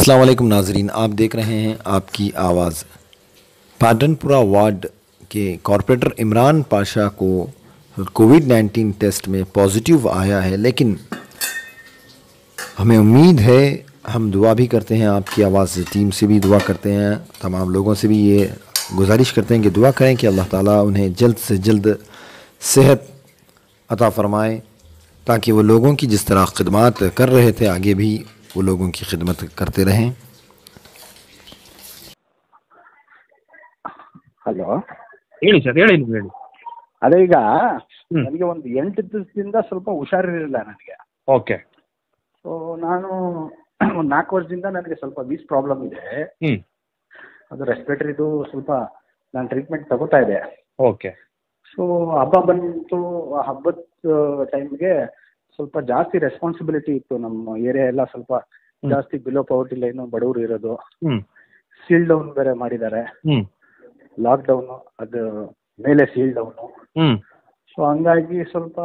अस्सलाम वालेकुम नाजरीन आप देख रहे हैं आपकी आवाज़ पाटनपुरा वार्ड के कॉरपोरेटर इमरान पाशा को कोविड 19 टेस्ट में पॉजिटिव आया है लेकिन हमें उम्मीद है हम दुआ भी करते हैं आपकी आवाज़ टीम से भी दुआ करते हैं तमाम लोगों से भी ये गुजारिश करते हैं कि दुआ करें कि अल्लाह ताला उन्हें जल्द से जल्द सेहत अता फ़रमाए ताकि वो लोगों की जिस तरह खदमात कर रहे थे आगे भी वो लोगों की खिदमत करते रहें ಹಲೋ ಹೇಳಿ ಸರ್ ಹೇಳಿ ನೀವು ಹೇಳಿ ಅದೇ ಈಗ ಹ್ಮ್. ನನಗೆ ಒಂದು ಎಂಟು ದಿವಸದಿಂದ ಸ್ವಲ್ಪ ಹುಷಾರಿರಲಿಲ್ಲ ನನಗೆ ಓಕೆ ಸೊ ನಾನು ಒಂದು ನಾಲ್ಕು ವರ್ಷದಿಂದ ನನಗೆ ಸ್ವಲ್ಪ ವೀಸ್ ಪ್ರಾಬ್ಲಮ್ ಇದೆ ಹ್ಞೂ ಅದು ರೆಸ್ಪಿರೇಟರಿದು ಸ್ವಲ್ಪ ನಾನು ಟ್ರೀಟ್ಮೆಂಟ್ ತಗೋತಾ ಇದೆ ಓಕೆ ಸೊ ಹಬ್ಬ ಬಂತು ಆ ಹಬ್ಬದ ಟೈಮ್ಗೆ ಸ್ವಲ್ಪ ಜಾಸ್ತಿ ರೆಸ್ಪಾನ್ಸಿಬಿಲಿಟಿ ಇತ್ತು ನಮ್ಮ ಏರಿಯಾ ಎಲ್ಲ ಸ್ವಲ್ಪ ಹ್ಮ್. ಜಾಸ್ತಿ ಬಿಲೋ ಪವರ್ಟಿ ಲೈನು ಬಡವರು ಇರೋದು ಹ್ಞೂ ಸೀಲ್ ಡೌನ್ ಬೇರೆ ಮಾಡಿದ್ದಾರೆ ಹ್ಞೂ ಲಾಕ್ಡೌನು ಅದು ಮೇಲೆ ಸೀಲ್ ಡೌನು ಹ್ಞೂ ಸೊ ಹಂಗಾಗಿ ಸ್ವಲ್ಪ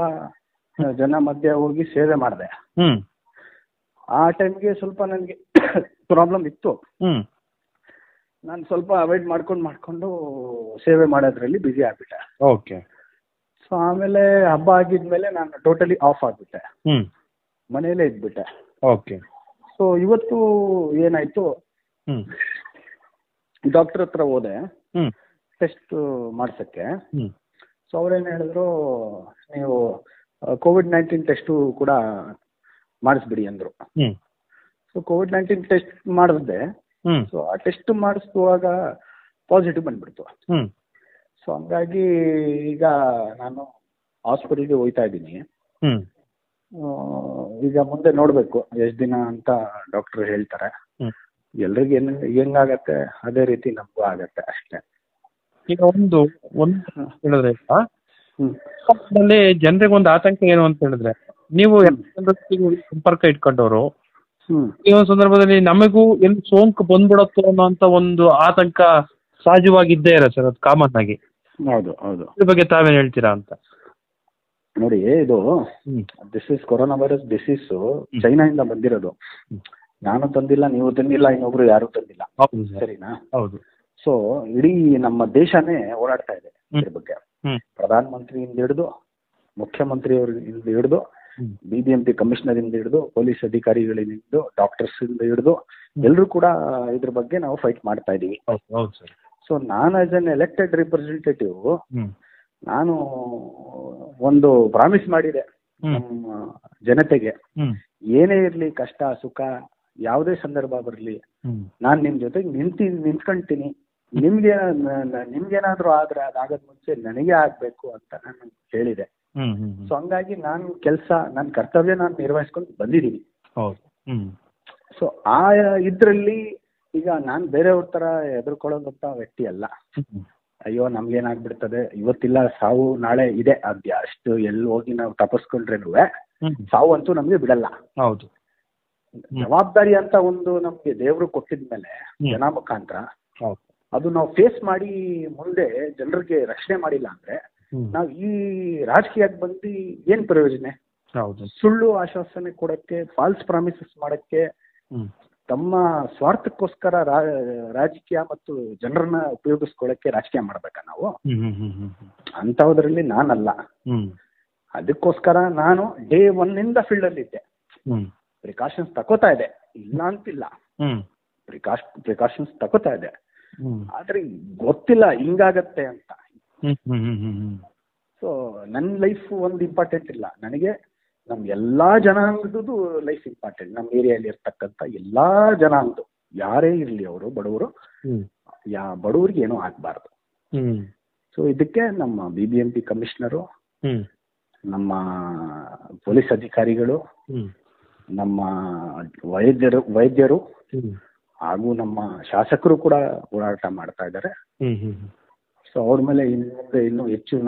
ಜನ ಮಧ್ಯೆ ಹೋಗಿ ಸೇವೆ ಮಾಡಿದೆ ಹ್ಞೂ ಆ ಟೈಮ್ಗೆ ಸ್ವಲ್ಪ ನನಗೆ ಪ್ರಾಬ್ಲಮ್ ಇತ್ತು ಹ್ಞೂ ನಾನು ಸ್ವಲ್ಪ ಅವಾಯ್ಡ್ ಮಾಡ್ಕೊಂಡು ಮಾಡ್ಕೊಂಡು ಸೇವೆ ಮಾಡೋದ್ರಲ್ಲಿ ಬ್ಯುಸಿ ಆಗಿಬಿಟ್ಟೆ ಓಕೆ ಸೊ ಆಮೇಲೆ ಹಬ್ಬ ಆಗಿದ್ಮೇಲೆ ನಾನು ಟೋಟಲಿ ಆಫ್ ಆಗಿಬಿಟ್ಟೆ ಹ್ಞೂ ಮನೆಯಲ್ಲೇ ಇದ್ಬಿಟ್ಟೆ ಓಕೆ ಸೊ ಇವತ್ತು ಏನಾಯಿತು ಹ್ಞೂ ಡಾಕ್ಟರ್ ಹತ್ರ ಹೋದೆ ಹ್ಞೂ ಟೆಸ್ಟ್ ಮಾಡ್ಸೋಕ್ಕೆ ಹ್ಞೂ ಸೊ ಅವ್ರೇನು ಹೇಳಿದ್ರು ನೀವು ಕೋವಿಡ್ ನೈನ್ಟೀನ್ ಟೆಸ್ಟು ಕೂಡ ಮಾಡಿಸ್ಬಿಡಿ ಅಂದರು ಹ್ಞೂ ಸೊ ಕೋವಿಡ್ ನೈನ್ಟೀನ್ ಟೆಸ್ಟ್ ಮಾಡಿಸ್ದೆ ಹ್ಞೂ ಸೊ ಆ ಟೆಸ್ಟ್ ಮಾಡಿಸುವಾಗ ಪಾಸಿಟಿವ್ ಬಂದ್ಬಿಡ್ತು ಹ್ಞೂ ಸೊ ಹಂಗಾಗಿ ಈಗ ನಾನು ಹಾಸ್ಪಿಟಲ್ಗೆ ಹೋಗ್ತಾ ಇದ್ದೀನಿ ಹ್ಞೂ ಆ, ಈಗ ಮುಂದೆ ನೋಡಬೇಕು ಎಷ್ಟು ದಿನ ಅಂತ ಡಾಕ್ಟರ್ ಹೇಳ್ತಾರೆ ಹ್ಞೂ ಎಲ್ರಿಗೂ ಏನು ಹೆಂಗಾಗತ್ತೆ ಅದೇ ರೀತಿ ನಮಗೂ ಆಗತ್ತೆ ಅಷ್ಟೇ ಈಗ ಒಂದು ಒಂದು ಹೇಳಿದ್ರೆ ಈಗ ಹ್ಞೂ ಅಲ್ಲಿ ಜನರಿಗೆ ಒಂದು ಆತಂಕ ಏನು ಅಂತ ಹೇಳಿದ್ರೆ ನೀವು ಜನರೊಟ್ಟಿಗೆ ಸಂಪರ್ಕ ಇಟ್ಕೊಂಡವರು ಹ್ಞೂ ಈ ಒಂದು ಸಂದರ್ಭದಲ್ಲಿ ನಮಗೂ ಎಲ್ಲಿ ಸೋಂಕು ಬಂದ್ಬಿಡತ್ತೋ ಅನ್ನೋಂಥ ಒಂದು ಆತಂಕ ಸಹಜವಾಗಿ ಇದ್ದೇ ಇರೋ ಸರ್ ಅದು ಕಾಮನ್ ಆಗಿ ಹೌದು ಹೌದು ಇದ್ರ ಬಗ್ಗೆ ತಾವೇನು ಹೇಳ್ತೀರಾ ಅಂತ ನೋಡಿ ಇದು ಹ್ಞೂ this is corona virus disease ಚೈನಾಯಿಂದ ಬಂದಿರೋದು ನಾನು ತಂದಿಲ್ಲ ನೀವು ತಂದಿಲ್ಲ ಇನ್ನೊಬ್ರು ಯಾರು ತಂದಿಲ್ಲ ಹೌದು ಸರ್ ಸರಿನಾ ಹೌದು ಸೊ ಇಡೀ ನಮ್ಮ ದೇಶನೇ ಓಡಾಡ್ತಾ ಇದೆ ಇದ್ರ ಬಗ್ಗೆ ಹ್ಞೂ ಪ್ರಧಾನ ಮಂತ್ರಿಯಿಂದ ಹಿಡಿದು ಮುಖ್ಯಮಂತ್ರಿಯವರಿಂದ ಹಿಡಿದು ಹ್ಞೂ ಬಿ ಬಿ ಎಂ ಪಿ ಕಮಿಷನರಿಂದ ಹಿಡಿದು ಪೊಲೀಸ್ ಅಧಿಕಾರಿಗಳಿಂದ ಹಿಡಿದು ಡಾಕ್ಟರ್ಸ್ ಇಂದ ಹಿಡಿದು ಎಲ್ಲರೂ ಕೂಡ ಇದ್ರ ಬಗ್ಗೆ ನಾವು ಫೈಟ್ ಮಾಡ್ತಾ ಇದ್ದೀವಿ ಹೌದು ಹೌದು ಸರ್ ಸೊ ನಾನು ಆಸ್ ಅನ್ ಎಲೆಕ್ಟೆಡ್ ರಿಪ್ರೆಸೆಂಟೇಟಿವ್ ಹ್ಞೂ ನಾನು ಒಂದು ಪ್ರಾಮಿಸ್ ಮಾಡಿದೆ ಹ್ಮ್. ನಮ್ಮ ಜನತೆಗೆ ಹ್ಞೂ ಏನೇ ಇರಲಿ ಕಷ್ಟ ಸುಖ ಯಾವುದೇ ಸಂದರ್ಭ ಬರಲಿ ಹ್ಞೂ ನಾನು ನಿಮ್ಮ ಜೊತೆಗೆ ನಿಂತಿ ನಿಂತ್ಕೊಂತೀನಿ ನಿಮ್ಗೆ ನಿಮ್ಗೇನಾದ್ರೂ ಆದ್ರೆ ಅದಾಗದ್ ಮುಂಚೆ ನನಗೆ ಆಗ್ಬೇಕು ಅಂತ ನಾನು ಹೇಳಿದೆ ಹ್ಞೂ ಹ್ಞೂ ಸೊ ಹಂಗಾಗಿ ನಾನು ಕೆಲಸ ನನ್ನ ಕರ್ತವ್ಯ ನಾನು ನಿರ್ವಹಿಸ್ಕೊಂಡು ಬಂದಿದ್ದೀನಿ ಹೌದು ಹ್ಞೂ ಸೊ ಆ ಇದರಲ್ಲಿ ಈಗ ನಾನು ಬೇರೆಯವ್ರ ಥರ ಹೆದರ್ಕೊಳ್ಳೋಂಥ ವ್ಯಕ್ತಿ ಅಲ್ಲ ಹ್ಞೂ ಅಯ್ಯೋ ನಮ್ಗೇನಾಗ್ಬಿಡ್ತದೆ ಇವತ್ತಿಲ್ಲ ಸಾವು ನಾಳೆ ಇದೆ ಅದ್ಯ ಅಷ್ಟು ಎಲ್ಲಿ ಹೋಗಿ ನಾವು ತಪಸ್ಕೊಂಡ್ರೇನು ಹ್ಞೂ ಸಾವು ಅಂತೂ ನಮಗೆ ಬಿಡಲ್ಲ ಹೌದು ಜವಾಬ್ದಾರಿ ಅಂತ ಒಂದು ನಮಗೆ ದೇವರು ಕೊಟ್ಟಿದ್ಮೇಲೆ ಹ್ಮ್. ಜನ ಮುಖಾಂತರ ಹೌದು ಅದು ನಾವು ಫೇಸ್ ಮಾಡಿ ಮುಂದೆ ಜನರಿಗೆ ರಕ್ಷಣೆ ಮಾಡಿಲ್ಲ ಅಂದ್ರೆ ಹ್ಞೂ ನಾವು ಈ ರಾಜಕೀಯಕ್ಕೆ ಬಂದು ಏನ್ ಪ್ರಯೋಜನ ಹೌದು ಸುಳ್ಳು ಆಶ್ವಾಸನೆ ಕೊಡಕ್ಕೆ ಫಾಲ್ಸ್ ಪ್ರಾಮಿಸಸ್ ಮಾಡಕ್ಕೆ ಹ್ಞೂ ತಮ್ಮ ಸ್ವಾರ್ಥಕ್ಕೋಸ್ಕರ ರಾ- ರಾಜಕೀಯ ಮತ್ತು ಜನರನ್ನ ಉಪಯೋಗಿಸ್ಕೊಳ್ಳಕ್ಕೆ ರಾಜಕೀಯ ಮಾಡ್ಬೇಕಾ ನಾವು ಹ್ಞೂ ಹ್ಞೂ ಹ್ಞೂ ಹ್ಞೂ ಅಂಥದ್ರಲ್ಲಿ ನಾನಲ್ಲ ಹ್ಞೂ ಅದಕ್ಕೋಸ್ಕರ ನಾನು ಡೇ ಒನ್ನಿಂದ ಫೀಲ್ಡಲ್ಲಿದ್ದೆ ಹ್ಞೂ ಪ್ರಿಕಾಷನ್ಸ್ ತಗೋತಾ ಇದೆ ಇಲ್ಲ ಅಂತಿಲ್ಲ ಹ್ಞೂ ಪ್ರಿಕಾಶ್ ಪ್ರಿಕಾಷನ್ಸ್ ತಗೋತಾ ಇದೆ ಹ್ಞೂ ಆದ್ರೆ ಗೊತ್ತಿಲ್ಲ ಹಿಂಗಾಗತ್ತೆ ಅಂತ ಹ್ಞೂ ಹ್ಞೂ ಹ್ಞೂ ಹ್ಞೂ ಹ್ಞೂ ಸೊ ನನ್ನ ಲೈಫ್ ಒಂದು ಇಂಪಾರ್ಟೆಂಟ್ ಇಲ್ಲ ನನಗೆ ನಮ್ಮ ಎಲ್ಲಾ ಜನಾಂಗದ್ದು ಲೈಫ್ ಇಂಪಾರ್ಟೆಂಟ್ ನಮ್ಮ ಏರಿಯಾದಲ್ಲಿ ಇರ್ತಕ್ಕಂಥ ಎಲ್ಲಾ ಜನಾಂಗದ್ದು ಯಾರೇ ಇರಲಿ ಅವರು ಬಡವರು ಹ್ಞೂ ಯಾ ಬಡವ್ರಿಗೆ ಏನೂ ಆಗಬಾರ್ದು ಹ್ಞೂ ಸೊ ಇದಕ್ಕೆ ನಮ್ಮ B B M P commissioner ಹ್ಞೂ ನಮ್ಮ ಪೊಲೀಸ್ ಅಧಿಕಾರಿಗಳು ಹ್ಞೂ ನಮ್ಮ ವೈದ್ಯರು ವೈದ್ಯರು ಹ್ಞೂ ಹಾಗೂ ನಮ್ಮ ಶಾಸಕರು ಕೂಡ ಹೋರಾಟ ಮಾಡ್ತಾ ಇದ್ದಾರೆ ಹ್ಞೂ ಹ್ಞೂ ಸೊ ಅವ್ರ ಮೇಲೆ ಇನ್ನು ಮುಂದೆ ಇನ್ನೂ ಹೆಚ್ಚಿನ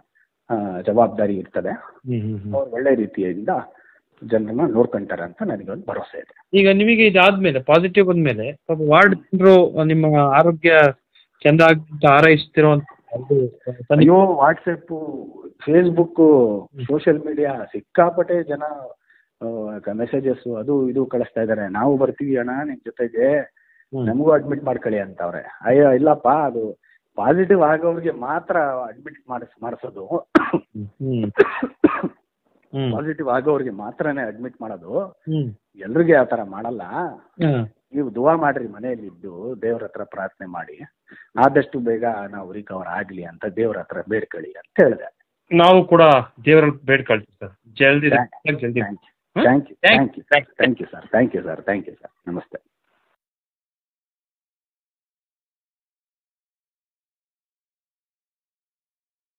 ಆ, ಜವಾಬ್ದಾರಿ ಇರ್ತದೆ ಹ್ಞೂ ಹ್ಞೂ ಹ್ಞೂ ಅವ್ರು ಒಳ್ಳೆ ರೀತಿಯಿಂದ ಜನರನ್ನ ನೋಡ್ಕೊಂತಾರೆ ಅಂತ ನನಗೊಂದು ಭರವಸೆ ಇದೆ ಈಗ ನಿಮಗೆ ಇದಾದ್ಮೇಲೆ ಪಾಸಿಟಿವ್ ಬಂದ್ಮೇಲೆ ಪಾಪ ವಾರ್ಡ್ ಜನರು ನಿಮ್ಮ ಆರೋಗ್ಯ ಚಂದ ಅಂತ ಹಾರೈಸ್ತಿರುವಂತ ಒಂದು ತನಿಖೆ- ಅಯ್ಯೋ ವಾಟ್ಸಪ್ಪು ಫೇಸ್ಬುಕ್ಕು ಸೋಷಿಯಲ್ ಮೀಡಿಯಾ ಸಿಕ್ಕಾಪಟ್ಟೆ ಜನ ಮೆಸೇಜಸ್ ಅದು ಇದು ಕಳಿಸ್ತಾ ಇದ್ದಾರೆ ನಾವು ಬರ್ತೀವಿ ಅಣ್ಣ ನಿಮ್ಮ ಜೊತೆಗೆ ಹ್ಮ್. ನಮಗೂ ಅಡ್ಮಿಟ್ ಮಾಡ್ಕೊಳ್ಳಿ ಅಂತವ್ರೆ ಅಯ್ಯೋ ಇಲ್ಲಪ್ಪ ಅದು ಪಾಸಿಟಿವ್ ಆಗೋರಿಗೆ ಮಾತ್ರ ಅಡ್ಮಿಟ್ ಮಾಡಿಸ್ ಮಾಡಿಸೋದು ಹ್ಮ್ ಹ್ಮ್ ಪಾಸಿಟಿವ್ ಆಗೋರಿಗೆ ಮಾತ್ರನೇ ಅಡ್ಮಿಟ್ ಮಾಡೋದು ಹ್ಮ್ ಎಲ್ರಿಗೆ ಆ ಥರ ಮಾಡಲ್ಲ ಹ್ಮ್ ನೀವು ದುವಾ ಮಾಡ್ರಿ ಮನೆಯಲ್ಲಿ ಇದ್ದು ದೇವ್ರ ಹತ್ರ ಪ್ರಾರ್ಥನೆ ಮಾಡಿ ಆದಷ್ಟು ಬೇಗ ನಾವು ರಿಕವರ್ ಆಗಲಿ ಅಂತ ದೇವ್ರ ಹತ್ರ ಬೇಡ್ಕೊಳ್ಳಿ ಅಂತ ಹೇಳಿದೆ ನಾವು ಕೂಡ ದೇವರಲ್ಲಿ ಬೇಡ್ಕೊಳ್ತೀವಿ ಸರ್ ಜಲ್ದಿ ಜಲ್ದಿ thank you thank you thank you thank you sir thank you sir thank you sir ನಮಸ್ತೆ